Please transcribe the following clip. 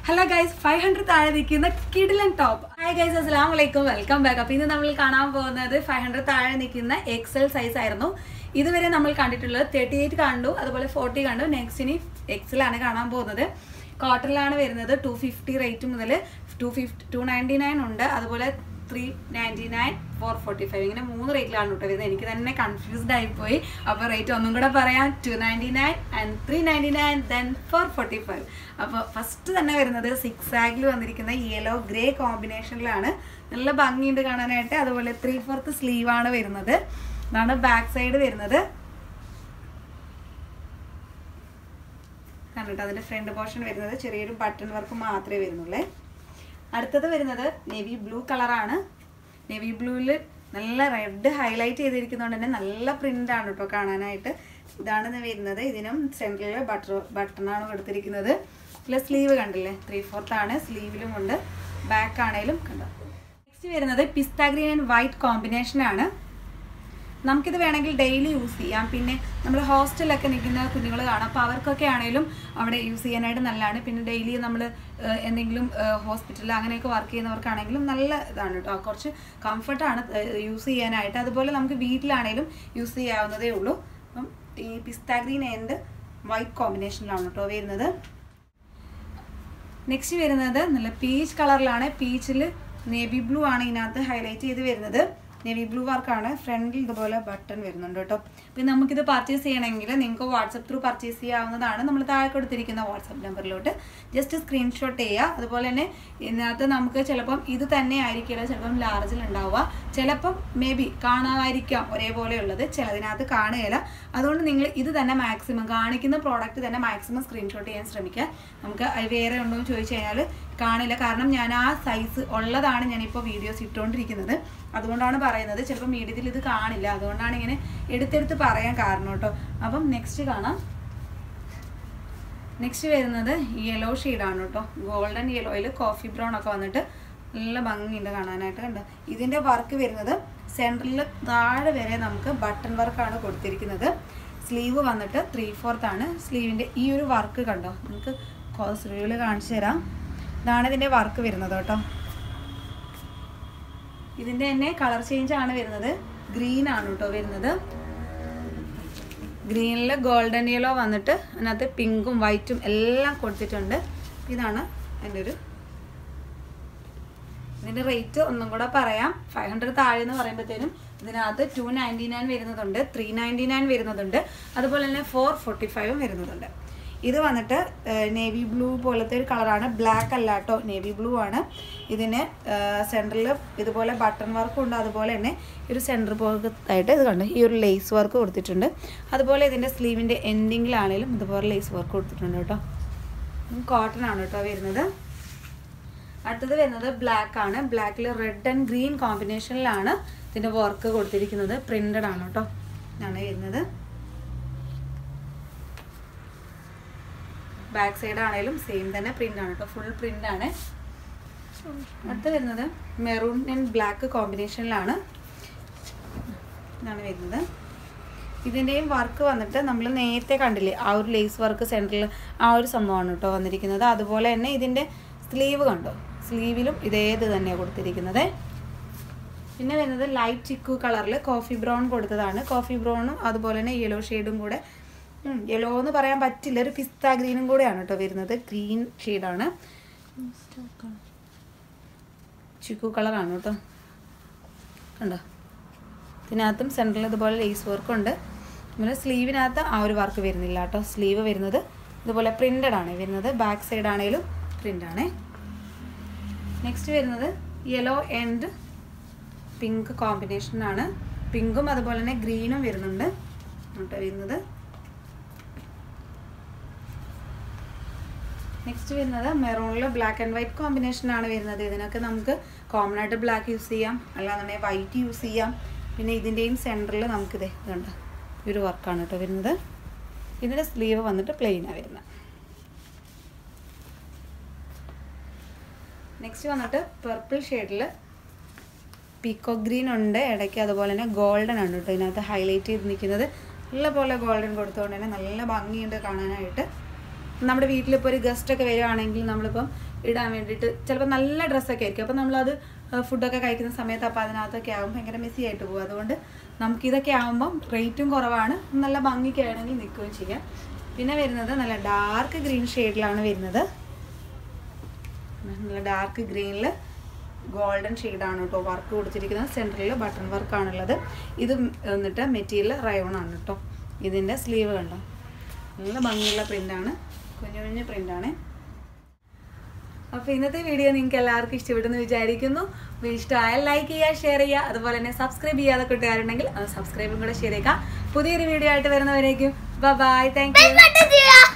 hello guys five hundred താഴെ നിൽക്കുന്ന കിഡിലൻ ടോപ്പ് ഹായ് ഗൈസ് അസ്സാം വലൈക്കും വെൽക്കം ബാക്ക് അപ്പോൾ ഇന്ന് നമ്മൾ കാണാൻ പോകുന്നത് ഫൈവ് ഹൺഡ്രഡ് താഴെ നിൽക്കുന്ന എക്സൽ സൈസ് ആയിരുന്നു ഇതുവരെ നമ്മൾ കണ്ടിട്ടുള്ളത് തേർട്ടി എയ്റ്റ് കണ്ടു അതുപോലെ ഫോർട്ടി കണ്ടു നെക്സ്റ്റ് ഇനി എക്സൽ ആണ് കാണാൻ പോകുന്നത് കോട്ടണിലാണ് വരുന്നത് ടു ഫിഫ്റ്റി റേറ്റ് മുതൽ two fifty two ninety nine ഉണ്ട് അതുപോലെ three ninety nine four forty five ഇങ്ങനെ മൂന്ന് റേറ്റിലാണ് കേട്ടോ വരുന്നത് എനിക്ക് തന്നെ കൺഫ്യൂസ്ഡ് ആയിപ്പോയി അപ്പോൾ റേറ്റ് ഒന്നും കൂടെ പറയാം two ninety nine and three ninety nine then four forty five അപ്പോൾ ഫസ്റ്റ് തന്നെ വരുന്നത് സിക്സ് ആഗിൽ വന്നിരിക്കുന്ന യെല്ലോ ഗ്രേ കോമ്പിനേഷനിലാണ് നല്ല ഭംഗിയുണ്ട് കാണാനായിട്ട് അതുപോലെ ത്രീ ഫോർത്ത് സ്ലീവാണ് വരുന്നത് ഇതാണ് ബാക്ക് സൈഡ് വരുന്നത് കണ്ടിട്ട് അതിൻ്റെ ഫ്രണ്ട് പോർഷൻ വരുന്നത് ചെറിയൊരു ബട്ടൺ വർക്ക് മാത്രമേ വരുന്നുള്ളേ അടുത്തത് വരുന്നത് നേവി ബ്ലൂ കളറാണ് നേവി ബ്ലൂവിൽ നല്ല റെഡ് ഹൈലൈറ്റ് ചെയ്തിരിക്കുന്നതുകൊണ്ട് തന്നെ നല്ല പ്രിന്റ് ആണ് കേട്ടോ കാണാനായിട്ട് ഇതാണ് ഇത് വരുന്നത് ഇതിനും സെൻട്രലിൽ ബട്ടർ ബട്ടണാണ് കൊടുത്തിരിക്കുന്നത് പ്ലസ് സ്ലീവ് കണ്ടില്ലേ ത്രീ ഫോർത്ത് ആണ് സ്ലീവിലും ഉണ്ട് ബാക്ക് ആണേലും കണ്ടോ നെക്സ്റ്റ് വരുന്നത് pista green and white combination ആണ് നമുക്കിത് വേണമെങ്കിൽ ഡെയിലി യൂസ് ചെയ്യാം പിന്നെ നമ്മൾ ഹോസ്റ്റലിലൊക്കെ നിൽക്കുന്ന കുഞ്ഞുങ്ങൾ കാണാം അപ്പോൾ അവർക്കൊക്കെ ആണെങ്കിലും അവിടെ യൂസ് ചെയ്യാനായിട്ട് നല്ലതാണ് പിന്നെ ഡെയിലി നമ്മൾ എന്തെങ്കിലും ഹോസ്പിറ്റലിൽ അങ്ങനെയൊക്കെ വർക്ക് ചെയ്യുന്നവർക്കാണെങ്കിലും നല്ല ഇതാണ് കേട്ടോ കുറച്ച് കംഫർട്ടാണ് യൂസ് ചെയ്യാനായിട്ട് അതുപോലെ നമുക്ക് വീട്ടിലാണെങ്കിലും യൂസ് ചെയ്യാവുന്നതേ ഉള്ളൂ അപ്പം ഈ പിസ്ത ഗ്രീൻ ആൻഡ് വൈറ്റ് കോമ്പിനേഷനിലാണ് കേട്ടോ വരുന്നത് നെക്സ്റ്റ് വരുന്നത് നല്ല പീച്ച് കളറിലാണ് പീച്ചിൽ നേവി ബ്ലൂ ആണ് ഇതിനകത്ത് ഹൈലൈറ്റ് ചെയ്ത് വരുന്നത് നേവി ബ്ലൂ വർക്കാണ് ഫ്രണ്ടിൽ ഇതുപോലെ ബട്ടൺ വരുന്നുണ്ട് കേട്ടോ പിന്നെ നമുക്കിത് പർച്ചേസ് ചെയ്യണമെങ്കിൽ നിങ്ങൾക്ക് വാട്സപ്പ് ത്രൂ പർച്ചേസ് ചെയ്യാവുന്നതാണ് നമ്മൾ താഴെ കൊടുത്തിരിക്കുന്ന വാട്സപ്പ് നമ്പറിലോട്ട് ജസ്റ്റ് സ്ക്രീൻഷോട്ട് ചെയ്യുക അതുപോലെ തന്നെ ഇതിനകത്ത് നമുക്ക് ചിലപ്പം ഇത് തന്നെ ആയിരിക്കില്ല ചിലപ്പം ലാർജിൽ ഉണ്ടാവുക ചിലപ്പം മേ ബി കാണാമായിരിക്കാം ഒരേപോലെ ഉള്ളത് ചിലതിനകത്ത് കാണുകയില്ല അതുകൊണ്ട് നിങ്ങൾ ഇത് തന്നെ മാക്സിമം കാണിക്കുന്ന പ്രോഡക്റ്റ് തന്നെ മാക്സിമം സ്ക്രീൻഷോട്ട് ചെയ്യാൻ ശ്രമിക്കുക നമുക്ക് അത് വേറെ ഉണ്ടോ എന്ന് ചോദിച്ചു കഴിഞ്ഞാൽ കാണില്ല കാരണം ഞാൻ ആ സൈസ് ഉള്ളതാണ് ഞാനിപ്പോൾ വീഡിയോസ് ഇട്ടുകൊണ്ടിരിക്കുന്നത് അതുകൊണ്ടാണ് പറയുന്നത് ചിലപ്പോൾ മീഡിയത്തിൽ ഇത് കാണില്ല അതുകൊണ്ടാണ് ഇങ്ങനെ എടുത്തെടുത്ത് പറയാൻ കാരണം കേട്ടോ അപ്പം നെക്സ്റ്റ് കാണാം നെക്സ്റ്റ് വരുന്നത് യെല്ലോ ഷെയ്ഡാണ് കേട്ടോ ഗോൾഡൻ യെല്ലോയിൽ കോഫി ബ്രൗൺ ഒക്കെ വന്നിട്ട് നല്ല ഭംഗിയുണ്ട് കാണാനായിട്ട് കണ്ടോ ഇതിൻ്റെ വർക്ക് വരുന്നത് സെൻറ്ററിൽ താഴെ വരെ നമുക്ക് ബട്ടൺ വർക്കാണ് കൊടുത്തിരിക്കുന്നത് സ്ലീവ് വന്നിട്ട് ത്രീ ഫോർത്ത് ആണ് സ്ലീവിൻ്റെ ഈ ഒരു വർക്ക് കണ്ടോ നിങ്ങൾക്ക് സ്ലീവിൽ കാണിച്ചു തരാം ഇതാണ് ഇതിൻ്റെ വർക്ക് വരുന്നത് കേട്ടോ ഇതിൻ്റെ തന്നെ കളർ ചേഞ്ച് ആണ് വരുന്നത് ഗ്രീൻ ആണ് കേട്ടോ വരുന്നത് ഗ്രീനിൽ ഗോൾഡൻ യെല്ലോ വന്നിട്ട് അതിനകത്ത് പിങ്കും വൈറ്റും എല്ലാം കൊടുത്തിട്ടുണ്ട് ഇതാണ് എൻ്റെ ഒരു ഇതിൻ്റെ റേറ്റ് ഒന്നും കൂടെ പറയാം ഫൈവ് ഹൺഡ്രഡ് താഴെ എന്ന് പറയുമ്പോഴത്തേനും ഇതിനകത്ത് ടു നയൻറ്റി നയൻ വരുന്നതുണ്ട് ത്രീ നയൻറ്റി നയൻ വരുന്നതുണ്ട് അതുപോലെ തന്നെ ഫോർ ഫോർട്ടി ഫൈവും വരുന്നതുണ്ട് ഇത് വന്നിട്ട് നേവി ബ്ലൂ പോലത്തെ ഒരു കളറാണ് ബ്ലാക്ക് അല്ല കേട്ടോ നേവി ബ്ലൂ ആണ് ഇതിന് സെൻറ്ററിൽ ഇതുപോലെ ബട്ടൺ വർക്കും ഉണ്ട് അതുപോലെ തന്നെ ഒരു സെൻറ്റർ ഭാഗത്തായിട്ട് ഇത് കണ്ട് ഈ ഒരു ലേസ് വർക്ക് കൊടുത്തിട്ടുണ്ട് അതുപോലെ ഇതിൻ്റെ സ്ലീവിൻ്റെ എൻഡിങ്ങിലാണെങ്കിലും ഇതുപോലെ ലേസ് വർക്ക് കൊടുത്തിട്ടുണ്ട് കേട്ടോ കോട്ടൺ ആണ് കേട്ടോ വരുന്നത് അടുത്തത് വരുന്നത് ബ്ലാക്ക് ആണ് ബ്ലാക്കിൽ റെഡ് ആൻഡ് ഗ്രീൻ കോമ്പിനേഷനിലാണ് ഇതിൻ്റെ വർക്ക് കൊടുത്തിരിക്കുന്നത് പ്രിൻ്റഡ് ആണ് കേട്ടോ ഇതാണ് വരുന്നത് ബാക്ക് സൈഡ് ആണെങ്കിലും സെയിം തന്നെ പ്രിന്റ് ആണ് കേട്ടോ ഫുൾ പ്രിന്റ് ആണ് അടുത്ത് വരുന്നത് മെറൂൺ ആൻഡ് ബ്ലാക്ക് കോമ്പിനേഷനിലാണ് ഇതാണ് വരുന്നത് ഇതിൻ്റെയും വർക്ക് വന്നിട്ട് നമ്മൾ നേരത്തെ കണ്ടില്ലേ ആ ഒരു ലേസ് വർക്ക് സെൻറ്ററിൽ ആ ഒരു സംഭവമാണ് കേട്ടോ വന്നിരിക്കുന്നത് അതുപോലെ തന്നെ ഇതിൻ്റെ സ്ലീവ് കണ്ടോ സ്ലീവിലും ഇതേത് തന്നെയാണ് കൊടുത്തിരിക്കുന്നത് പിന്നെ വരുന്നത് ലൈറ്റ് ചിക്കു കളറിൽ കോഫി ബ്രൗൺ കൊടുത്തതാണ് കോഫി ബ്രൗണും അതുപോലെ തന്നെ യെല്ലോ ഷെയ്ഡും കൂടെ യെല്ലോ എന്ന് പറയാൻ പറ്റില്ല ഒരു പിസ്ത ഗ്രീനും കൂടെയാണ് കേട്ടോ വരുന്നത് ഗ്രീൻ ഷെയ്ഡാണ് ചിക്കു കളറാണ് കേട്ടോ കണ്ടോ ഇതിനകത്തും സെൻറ്ററിൽ ഇതുപോലെ ലേസ് വർക്ക് ഉണ്ട് അതുപോലെ സ്ലീവിനകത്ത് ആ ഒരു വർക്ക് വരുന്നില്ല കേട്ടോ സ്ലീവ് വരുന്നത് ഇതുപോലെ പ്രിൻ്റഡ് ആണ് വരുന്നത് ബാക്ക് സൈഡ് ആണെങ്കിലും പ്രിൻ്റ് ആണ് നെക്സ്റ്റ് വരുന്നത് യെല്ലോ ആൻഡ് പിങ്ക് കോമ്പിനേഷനാണ് പിങ്കും അതുപോലെ തന്നെ ഗ്രീനും വരുന്നുണ്ട് കേട്ടോ വരുന്നത് നെക്സ്റ്റ് വരുന്നത് മെറൂണിൽ ബ്ലാക്ക് ആൻഡ് വൈറ്റ് കോമ്പിനേഷൻ ആണ് വരുന്നത് ഇതിനൊക്കെ നമുക്ക് കോമൺ ആയിട്ട് ബ്ലാക്ക് യൂസ് ചെയ്യാം അല്ലാന്നുണ്ടെങ്കിൽ വൈറ്റ് യൂസ് ചെയ്യാം പിന്നെ ഇതിൻ്റെയും സെൻറ്ററിൽ നമുക്കിത് ഇതുണ്ട് ഈ ഒരു വർക്കാണ് കേട്ടോ വരുന്നത് ഇതിൻ്റെ സ്ലീവ് വന്നിട്ട് പ്ലെയിനാണ് വരുന്നത് നെക്സ്റ്റ് വന്നിട്ട് പെർപ്പിൾ ഷെയ്ഡിൽ പീക്കോ ഗ്രീൻ ഉണ്ട് ഇടയ്ക്ക് അതുപോലെ തന്നെ ഗോൾഡൻ ആണ് കേട്ടോ ഇതിനകത്ത് ഹൈലൈറ്റ് ചെയ്ത് നിൽക്കുന്നത് നല്ല പോലെ ഗോൾഡൻ കൊടുത്തുകൊണ്ട് തന്നെ നല്ല ഭംഗിയുണ്ട് കാണാനായിട്ട് നമ്മുടെ വീട്ടിലിപ്പോൾ ഒരു ഗസ്റ്റ് ഒക്കെ വരികയാണെങ്കിൽ നമ്മളിപ്പം ഇടാൻ വേണ്ടിയിട്ട് ചിലപ്പോൾ നല്ല ഡ്രസ്സൊക്കെ ആയിരിക്കും അപ്പോൾ നമ്മളത് ഫുഡൊക്കെ കഴിക്കുന്ന സമയത്ത് അപ്പോൾ അതിനകത്തൊക്കെ ആകുമ്പോൾ ഭയങ്കര മെസ്സി ആയിട്ട് പോകും അതുകൊണ്ട് നമുക്കിതൊക്കെ ആകുമ്പം റേറ്റും കുറവാണ് നല്ല ഭംഗിക്ക് ആണെങ്കിൽ നിൽക്കുകയും ചെയ്യാം പിന്നെ വരുന്നത് നല്ല ഡാർക്ക് ഗ്രീൻ ഷെയ്ഡിലാണ് വരുന്നത് നല്ല ഡാർക്ക് ഗ്രീനിൽ ഗോൾഡൻ ഷെയ്ഡാണ് കേട്ടോ വർക്ക് കൊടുത്തിരിക്കുന്നത് സെൻറ്ററിൽ ബട്ടൺ വർക്കാണുള്ളത് ഇത് വന്നിട്ട് മെറ്റീരിയൽ റയോൺ ആണ് കേട്ടോ ഇതിൻ്റെ സ്ലീവ് കണ്ടോ നല്ല ഭംഗിയുള്ള പ്രിൻ്റാണ് കുഞ്ഞു കുഞ്ഞു പ്രിൻ്റാണ് അപ്പോൾ ഇന്നത്തെ വീഡിയോ നിങ്ങൾക്ക് എല്ലാവർക്കും ഇഷ്ടപ്പെട്ടെന്ന് വിചാരിക്കുന്നു അപ്പോൾ ഇഷ്ടമായാൽ ലൈക്ക് ചെയ്യുക ഷെയർ ചെയ്യുക അതുപോലെ തന്നെ സബ്സ്ക്രൈബ് ചെയ്യാതെ കൂട്ടുകാരുണ്ടെങ്കിൽ അത് സബ്സ്ക്രൈബും കൂടെ ചെയ്തേക്കാം പുതിയൊരു വീഡിയോ ആയിട്ട് വരുന്നവരേക്കും ബൈ താങ്ക് യു ബട്ടൺ ചെയ്യുക